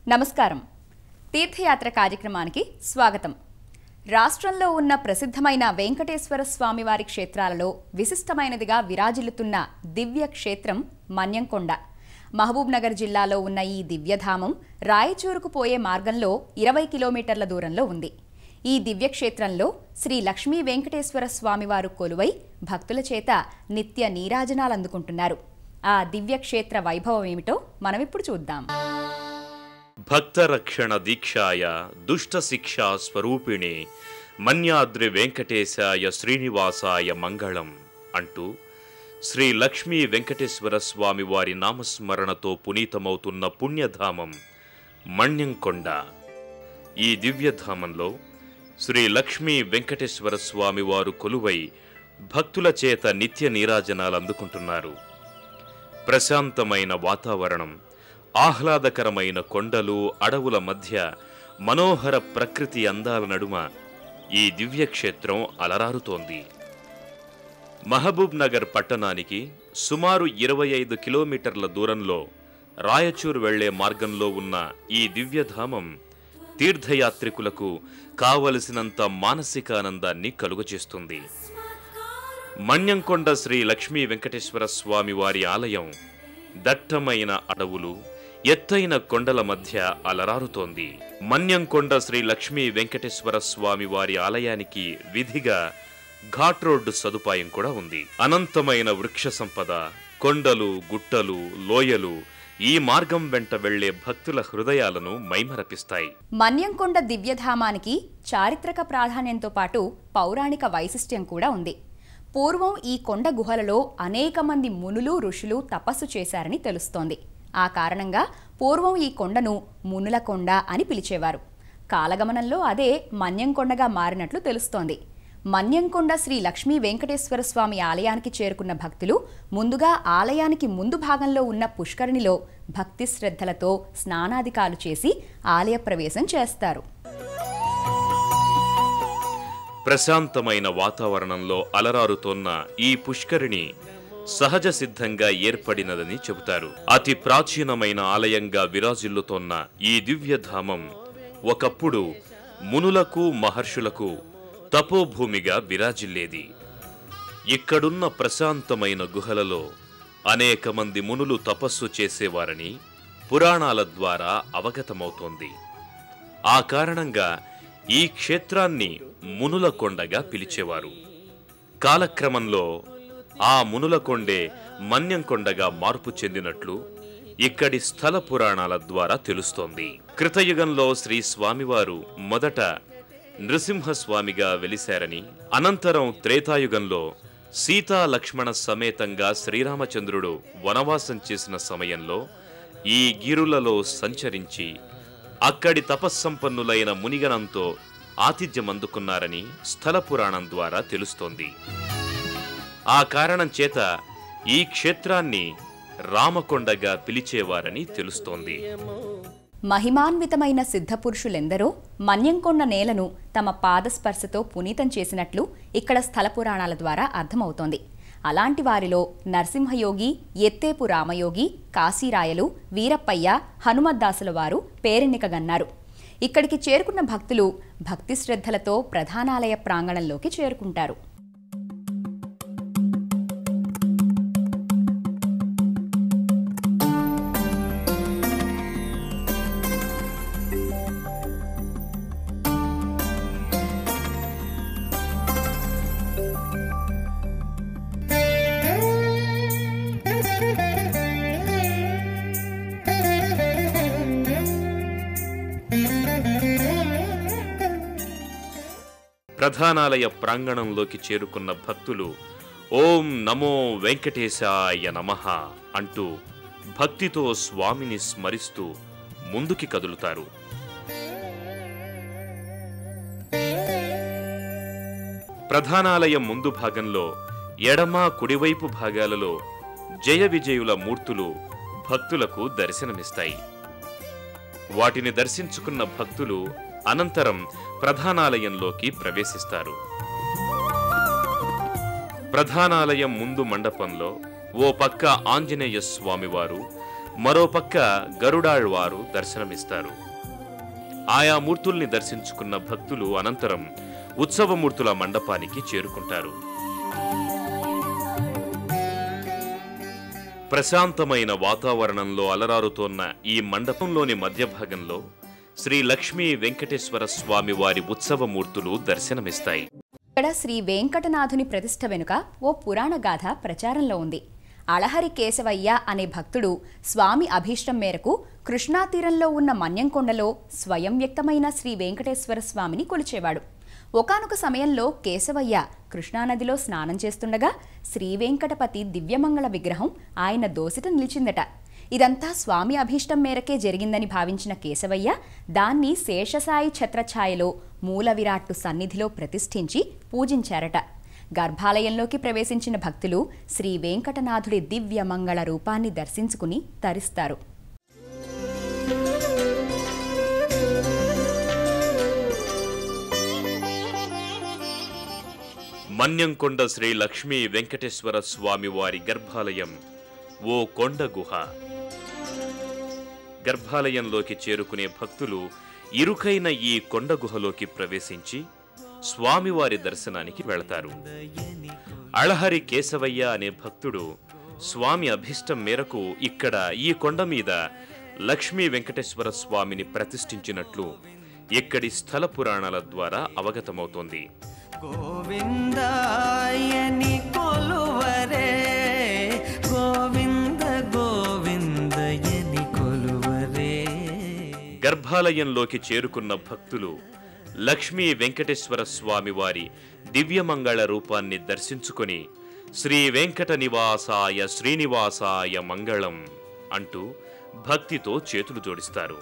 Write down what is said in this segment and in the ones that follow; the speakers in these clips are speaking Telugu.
నమస్కారం తీర్థయాత్ర కార్యక్రమానికి స్వాగతం రాష్ట్రంలో ఉన్న ప్రసిద్ధమైన వెంకటేశ్వర స్వామివారి క్షేత్రాలలో విశిష్టమైనదిగా విరాజిల్లుతున్న దివ్య క్షేత్రం మన్యంకొండ మహబూబ్ నగర్ జిల్లాలో ఉన్న ఈ దివ్యధామం రాయచూరుకు పోయే మార్గంలో ఇరవై కిలోమీటర్ల దూరంలో ఉంది ఈ దివ్యక్షేత్రంలో శ్రీ లక్ష్మీ వెంకటేశ్వర స్వామివారు కొలువై భక్తుల చేత నిత్య నీరాజనాలు అందుకుంటున్నారు ఆ దివ్యక్షేత్ర వైభవం ఏమిటో మనమిప్పుడు చూద్దాం భక్తరక్షణ దీక్షాయ దుష్ట శిక్షా స్వరూపిణే మన్యాద్రి వెంకటేశాయ శ్రీనివాసాయ మంగళం అంటూ శ్రీ లక్ష్మీ వెంకటేశ్వర స్వామి వారి నామస్మరణతో పునీతమవుతున్న పుణ్యధామం మణ్యంకొండ ఈ దివ్యధామంలో శ్రీ లక్ష్మీ వెంకటేశ్వర స్వామి వారు కొలువై భక్తుల చేత నిత్య నీరాజనాలు అందుకుంటున్నారు ప్రశాంతమైన వాతావరణం ఆహ్లాదకరమైన కొండలు అడవుల మధ్య మనోహర ప్రకృతి అందాల నడుమ ఈ దివ్యక్షేత్రం అలరారుతోంది మహబూబ్ నగర్ పట్టణానికి సుమారు ఇరవై ఐదు కిలోమీటర్ల దూరంలో రాయచూర్ వెళ్లే మార్గంలో ఉన్న ఈ దివ్యధామం తీర్థయాత్రికులకు కావలసినంత మానసికానందాన్ని కలుగచేస్తుంది మన్యంకొండ శ్రీ లక్ష్మీ వెంకటేశ్వర స్వామి వారి ఆలయం దట్టమైన అడవులు ఎత్తైన కొండల మధ్య అలరారుతోంది మన్యంకొండ శ్రీ లక్ష్మీ వెంకటేశ్వర స్వామి వారి ఆలయానికి విధిగా ఘాట్ రోడ్డు సదుపాయం కూడా ఉంది అనంతమైన వృక్ష సంపద కొండలు గుట్టలు లోయలు ఈ మార్గం వెంట వెళ్లే భక్తుల హృదయాలను మైమరపిస్తాయి మన్యంకొండ దివ్యధామానికి చారిత్రక ప్రాధాన్యంతో పాటు పౌరాణిక వైశిష్ట్యం కూడా ఉంది పూర్వం ఈ కొండ గుహలలో అనేక మంది మునులు ఋషులు తపస్సు చేశారని తెలుస్తోంది ఆ కారణంగా పూర్వం ఈ కొండను మునుల కొండ అని పిలిచేవారు కాలగమనంలో అదే మన్యంకొండగా మారినట్లు తెలుస్తోంది మన్యంకొండ శ్రీ లక్ష్మీ వెంకటేశ్వర స్వామి ఆలయానికి చేరుకున్న భక్తులు ముందుగా ఆలయానికి ముందు భాగంలో ఉన్న పుష్కరిణిలో భక్తి శ్రద్ధలతో స్నానాధికాలు చేసి ఆలయ ప్రవేశం చేస్తారు ప్రశాంతమైన వాతావరణంలో అలరారుతోన్న ఈ పుష్కరిణి సహజ సిద్ధంగా ఏర్పడినదని చెబుతారు అతి ప్రాచీనమైన ఆలయంగా విరాజిల్లుతోన్న ఈ దివ్యధామం ఒకప్పుడు మునులకు మహర్షులకు తపోభూమిగా విరాజిల్లేది ఇక్కడున్న ప్రశాంతమైన గుహలలో అనేక మంది మునులు తపస్సు చేసేవారని పురాణాల ద్వారా అవగతమవుతోంది ఆ కారణంగా ఈ క్షేత్రాన్ని మునుల కొండగా పిలిచేవారు కాలక్రమంలో ఆ మునుల కొండే మన్యంకొండగా మార్పు చెందినట్లు ఇక్కడి స్థల పురాణాల ద్వారా తెలుస్తోంది కృతయుగంలో శ్రీ స్వామివారు మొదట నృసింహస్వామిగా వెలిశారని అనంతరం త్రేతాయుగంలో సీతా లక్ష్మణ సమేతంగా శ్రీరామచంద్రుడు వనవాసం చేసిన సమయంలో ఈ గిరులలో సంచరించి అక్కడి తపస్సంపన్నులైన మునిగణంతో ఆతిథ్యం అందుకున్నారని స్థల పురాణం ద్వారా తెలుస్తోంది ఆ కారణం చేత ఈ క్షేత్రాన్ని రామకొండగా పిలిచేవారని తెలుస్తోంది మహిమాన్వితమైన సిద్ధపురుషులెందరో మన్యంకొండ నేలను తమ పాదస్పర్శతో పునీతం చేసినట్లు ఇక్కడ స్థల పురాణాల ద్వారా అర్థమవుతోంది అలాంటి వారిలో నరసింహయోగి ఎత్తేపు రామయోగి కాశీరాయలు వీరప్పయ్య హనుమద్దాసుల వారు పేరెన్నికగన్నారు ఇక్కడికి చేరుకున్న భక్తులు భక్తి శ్రద్ధలతో ప్రధానాలయ ప్రాంగణంలోకి చేరుకుంటారు ప్రధానాలయ ప్రాంగణంలోకి చేరుకున్న భక్తులు ఓం నమో వెంకటేశాయ నమః అంటూ భక్తితో స్వామిని స్మరిస్తూ ముందుకి కదులుతారు ప్రధానాలయం ముందు భాగంలో ఎడమ కుడివైపు భాగాలలో జయ విజయుల మూర్తులు భక్తులకు దర్శనమిస్తాయి వాటిని దర్శించుకున్న భక్తులు అనంతరం ప్రధానాలయంలోకి ప్రవేశిస్తారు ప్రధానాలయం ముందు మండపంలో ఓ పక్క ఆంజనేయ స్వామివారు మరోపక్క గరుడాళ్వారు దర్శనమిస్తారు ఆయా మూర్తుల్ని దర్శించుకున్న భక్తులు అనంతరం ఉత్సవమూర్తుల మండపానికి చేరుకుంటారు ప్రశాంతమైన వాతావరణంలో అలరారుతోన్న ఈ మండపంలోని మధ్య భాగంలో శ్రీ లక్ష్మీ వెంకటేశ్వర స్వామి వారి ఉత్సవమూర్తులు దర్శనమిస్తాయి ఇక్కడ శ్రీ వెంకటనాథుని ప్రతిష్ఠ వెనుక ఓ పురాణ గాథ ప్రచారంలో ఉంది అళహరి కేశవయ్య అనే భక్తుడు స్వామి అభీష్టం మేరకు కృష్ణా తీరంలో ఉన్న మన్యంకొండలో స్వయం వ్యక్తమైన శ్రీ వెంకటేశ్వర స్వామిని కొలిచేవాడు ఒకానొక సమయంలో కేశవయ్య కృష్ణానదిలో స్నానం చేస్తుండగా శ్రీ వెంకటపతి దివ్యమంగళ విగ్రహం ఆయన దోసిట నిలిచిందట ఇదంతా స్వామి అభీష్టం మేరకే జరిగిందని భావించిన కేశవయ్య దాన్ని శేషసాయి ఛత్రఛాయలో మూల విరాట్టు సన్నిధిలో ప్రతిష్ఠించి పూజించారట గర్భాలయంలోకి ప్రవేశించిన భక్తులు శ్రీ వెంకటనాథుడి దివ్య మంగళ రూపాన్ని దర్శించుకుని తరిస్తారు మన్యంకొండ శ్రీ లక్ష్మీ వెంకటేశ్వర స్వామి వారి గర్భాలయం ఓ కొండ గుహ గర్భాలయంలోకి చేరుకునే భక్తులు ఇరుకైన ఈ కొండ గుహలోకి ప్రవేశించి స్వామివారి దర్శనానికి వెళతారు అళహరి కేశవయ్య అనే భక్తుడు స్వామి అభిష్టం మేరకు ఇక్కడ ఈ కొండ మీద లక్ష్మీ వెంకటేశ్వర స్వామిని ప్రతిష్ఠించినట్లు ఇక్కడి స్థల పురాణాల ద్వారా అవగతమవుతోంది గోవిందాయని కొలువరే గోవింద గోవిందయని కొలువరే గర్భాలయంలోకి చేరుకున్న భక్తులు లక్ష్మీ వెంకటేశ్వర స్వామి వారి దివ్యమంగళ రూపాన్ని దర్శించుకొని శ్రీ వెంకట నివాసాయ శ్రీనివాసాయ మంగళం అంటూ భక్తితో చేతులు జోడిస్తారు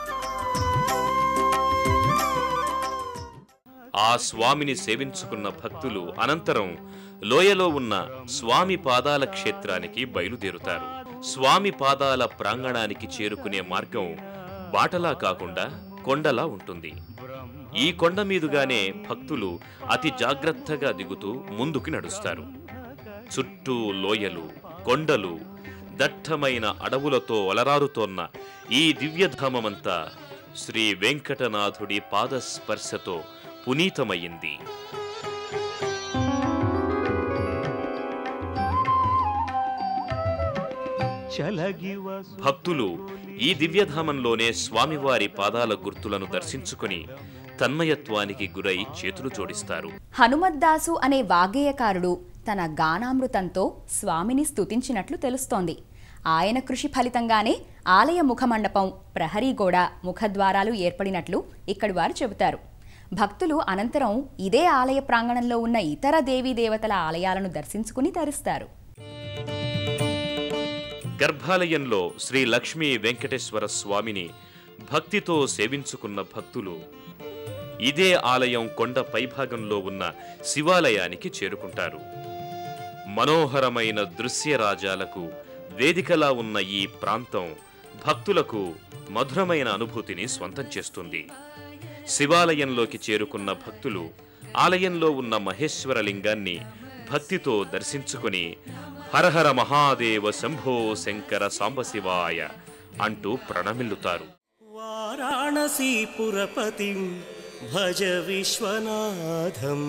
ఆ స్వామిని సేవించుకున్న భక్తులు అనంతరం లోయలో ఉన్న స్వామి పాదాల క్షేత్రానికి బయలుదేరుతారు స్వామి పాదాల ప్రాంగణానికి చేరుకునే మార్గం బాటలా కాకుండా కొండలా ఉంటుంది ఈ కొండ మీదుగానే భక్తులు అతి జాగ్రత్తగా దిగుతూ ముందుకు నడుస్తారు చుట్టూ లోయలు కొండలు దట్టమైన అడవులతో అలరారుతోన్న ఈ దివ్యధామమంతా శ్రీ వెంకటనాథుడి పాదస్పర్శతో పునీతమయ్యింది చలగివ భక్తులు ఈ దివ్యధామంలోనే స్వామివారి పాదాల గుర్తులను దర్శించుకొని తన్మయత్వానికి గురై చేతులు జోడిస్తారు హనుమద్దాసు అనే వాగ్గేయకారుడు తన గానామృతంతో స్వామిని స్తుతించినట్లు తెలుస్తోంది ఆయన కృషి ఫలితంగానే ఆలయ ముఖమండపం ప్రహరీ గోడ ముఖద్వారాలు ఏర్పడినట్లు ఇక్కడి వారు చెబుతారు భక్తులు అనంతరం ఇదే ఆలయ ప్రాంగణంలో ఉన్న ఇతర దేవీ దేవతల ఆలయాలను దర్శించుకుని తరిస్తారు గర్భాలయంలో శ్రీ లక్ష్మీ వెంకటేశ్వర స్వామిని భక్తితో సేవించుకున్న భక్తులు ఇదే ఆలయం కొండ పైభాగంలో ఉన్న శివాలయానికి చేరుకుంటారు మనోహరమైన దృశ్యరాజాలకు వేదికలా ఉన్న ఈ ప్రాంతం భక్తులకు మధురమైన అనుభూతిని స్వంతం చేస్తుంది శివాలయంలోకి చేరుకున్న భక్తులు ఆలయంలో ఉన్న మహేశ్వర లింగాన్ని భక్తితో దర్శించుకుని హరహర మహాదేవ శంభో శంకర సాంబశివాయ అంటూ ప్రణమిల్లుతారు వారాణసీపురపతిం భజ విశ్వనాథం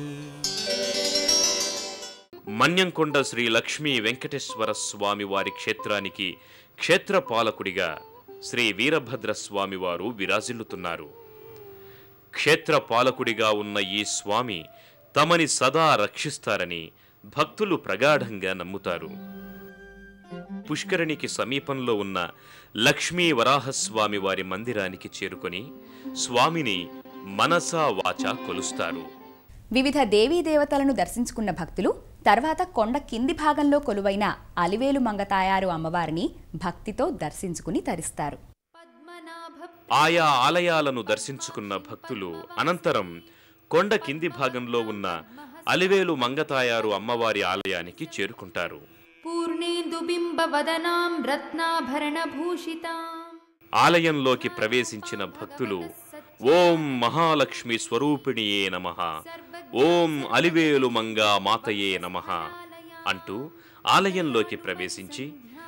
మన్యంకొండ శ్రీ లక్ష్మీ వెంకటేశ్వర స్వామి వారి క్షేత్రానికి క్షేత్రపాలకుడిగా శ్రీ వీరభద్ర స్వామి వారు విరాజిల్లుతున్నారు క్షేత్రపాలకుడిగా ఉన్న ఈ స్వామి తమని సదా రక్షిస్తారని భక్తులు ప్రగాఢంగా నమ్ముతారు పుష్కరిణికి సమీపంలో ఉన్న లక్ష్మీ వరాహస్వామి వారి మందిరానికి చేరుకొని స్వామిని మనసా వాచా కొలుస్తారు వివిధ దేవీ దేవతలను దర్శించుకున్న భక్తులు తర్వాత కొండ కింది భాగంలో కొలువైన అలివేలు మంగతాయారు అమ్మవారిని భక్తితో దర్శించుకుని తరిస్తారు ఆయా ఆలయాలను దర్శించుకున్న భక్తులు అనంతరం కొండ కింది భాగంలో ఉన్న అలివేలు మంగతాయారు అమ్మవారి ఆలయానికి చేరుకుంటారు పూర్ణేందుబింబవదనాం రత్నాభరణభూషితాం ఆలయంలోకి ప్రవేశించిన భక్తులు ఓం మహాలక్ష్మి స్వరూపిణియే నమ ఓం అలివేలు మంగా మాతయే నమ అంటూ ఆలయంలోకి ప్రవేశించి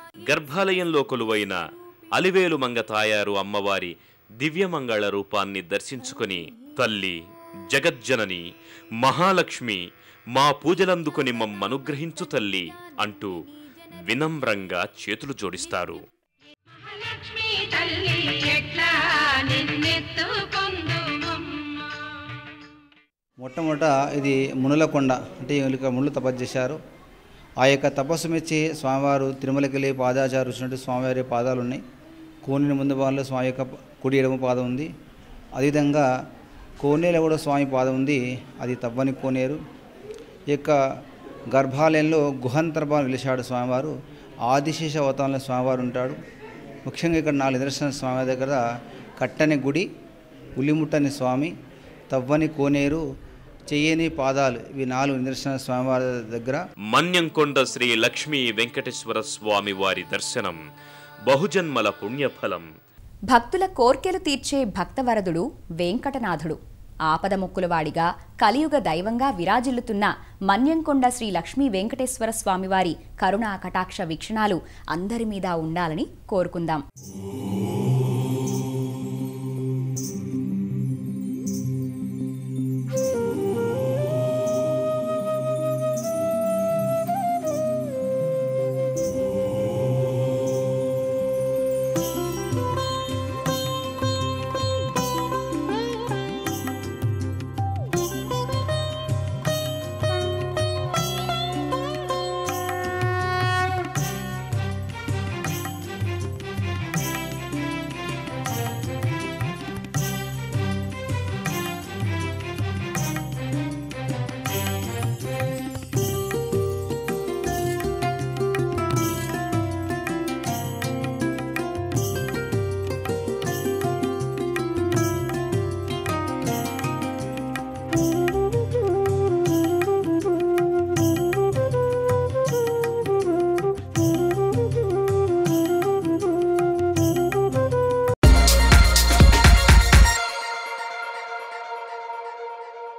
గర్భాలయంలో కొలువైన అలివేలు మంగ తాయారు అమ్మవారి దివ్యమంగళ రూపాన్ని దర్శించుకొని తల్లి జగజ్జనని మహాలక్ష్మి మా పూజలందుకొని మమ్మనుగ్రహించు తల్లి అంటూ వినమ్రంగా చేతులు జోడిస్తారు లక్ష్మీ తల్లి ఎట్లా నిన్నెత్తుకొందుమమ్మ మొట్టమొదట ఇది మునుల కొండ అంటే వీళ్ళకి మునులు తపస్సు చేశారు ఆ యొక్క తపస్సు మెచ్చి స్వామివారు తిరుమలకెళ్ళి పాదాచారు వచ్చినట్టు స్వామివారి పాదాలు ఉన్నాయి కోనేరు ముందు భాగంలో స్వామి యొక్క కుడి ఎడమ పాదం ఉంది అదేవిధంగా కోనేరులో కూడా స్వామి పాదం ఉంది అది తవ్వని కోనేరు ఈ యొక్క గర్భాలయంలో గుహంతర్భాలు వెలిశాడు స్వామివారు ఆదిశేష అవతారంలో స్వామివారు ఉంటాడు ముఖ్యంగా ఇక్కడ నాలుగు నిదర్శన స్వామి దగ్గర కట్టని గుడి ఉలిముట్టని స్వామి తవ్వని కోనేరు చెయ్యని పాదాలు ఇవి నాలుగు నిదర్శన స్వామివారి దగ్గర మన్యంకొండ శ్రీ లక్ష్మీ వెంకటేశ్వర స్వామి వారి దర్శనం బహుజన్మల పుణ్యఫలం భక్తుల కోర్కెలు తీర్చే భక్తవరదుడు వెంకటనాథుడు ఆపద ముక్కులవాడిగా కలియుగ దైవంగా విరాజిల్లుతున్న మన్యంకొండ శ్రీ లక్ష్మీ వెంకటేశ్వర స్వామివారి కరుణా కటాక్ష వీక్షణాలు అందరి మీద ఉండాలని కోరుకుందాం